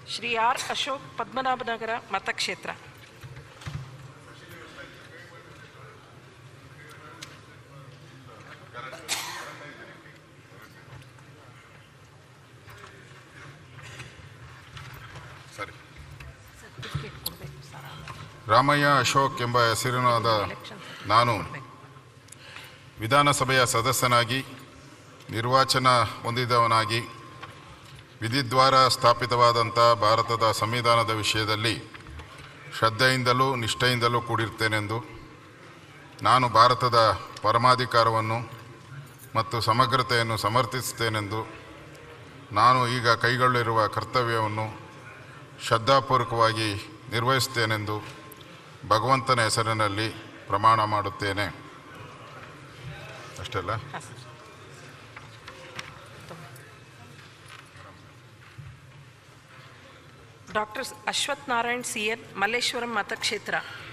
Shri R Ashok Padmanabhanagar ಮತಕ್ಷೇತ್ರ ಸರಿ certificate ಕೊಡಬೇಕು ಸರ್ ರಾಮಯ್ಯ ಅಶೋಕ್ ಎಂಬ ಹೆಸರಿನಾದ ಎಲೆಕ್ಷನ್ ನಾನು ವಿಧಾನಸಭೆಯ ಸದಸ್ಯನಾಗಿ ನಿರ್ವಾಚನ ಹೊಂದಿದವನಾಗಿ ವಿಧಿದ್ವಾರ ಸ್ಥಾಪಿತವಾದಂಥ ಭಾರತದ ಸಂವಿಧಾನದ ವಿಷಯದಲ್ಲಿ ಶ್ರದ್ಧೆಯಿಂದಲೂ ನಿಷ್ಠೆಯಿಂದಲೂ ಕೂಡಿರ್ತೇನೆಂದು ನಾನು ಭಾರತದ ಪರಮಾಧಿಕಾರವನ್ನು ಮತ್ತು ಸಮಗ್ರತೆಯನ್ನು ಸಮರ್ಥಿಸುತ್ತೇನೆಂದು ನಾನು ಈಗ ಕೈಗೊಳ್ಳಿರುವ ಕರ್ತವ್ಯವನ್ನು ಶ್ರದ್ಧಾಪೂರ್ವಕವಾಗಿ ನಿರ್ವಹಿಸುತ್ತೇನೆಂದು ಭಗವಂತನ ಹೆಸರಿನಲ್ಲಿ ಪ್ರಮಾಣ ಮಾಡುತ್ತೇನೆ ಅಷ್ಟೆಲ್ಲ ಹಾಂ sir doctor Ashwath Narayan C N Malleshwaram ಮತಕ್ಷೇತ್ರ